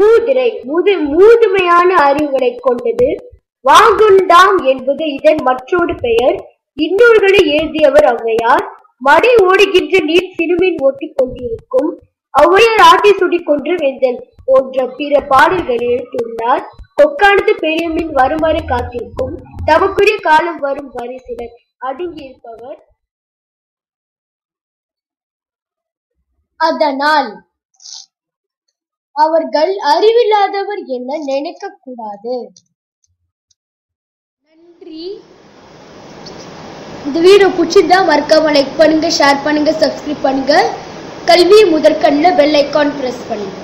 மூதுரை முது மூதுமையான அறிவுகளை கொண்டது வாங்குண்டாம் என்பது இதன் மற்றொரு பெயர் இன்னொருகளை எழுதியவர் ஔவையார் மடை ஓடுகின்ற நீர் சிறுமின் ஓட்டிக் கொண்டிருக்கும் ஔவையார் ஆட்டி சுடிக் கொன்று வெந்தல் போன்ற பிற பாடல்கள் எழுத்துள்ளார் கொக்கானது பெரியமின் வருமாறு காத்திருக்கும் தமக்குரிய காலம் வரும் வரை சிலர் அடங்கியிருப்பவர் அதனால் அவர்கள் அறிவில்லாதவர் என நினைக்க கூடாது நன்றி இந்த வீடியோ பிடிச்சிருந்தா மறக்காம லைக் பண்ணுங்க ஷேர் பண்ணுங்க சப்ஸ்கிரைப் பண்ணுங்க கல்வி முதற்கண்ணில் பெல் ஐக்கான் பிரஸ் பண்ணுங்க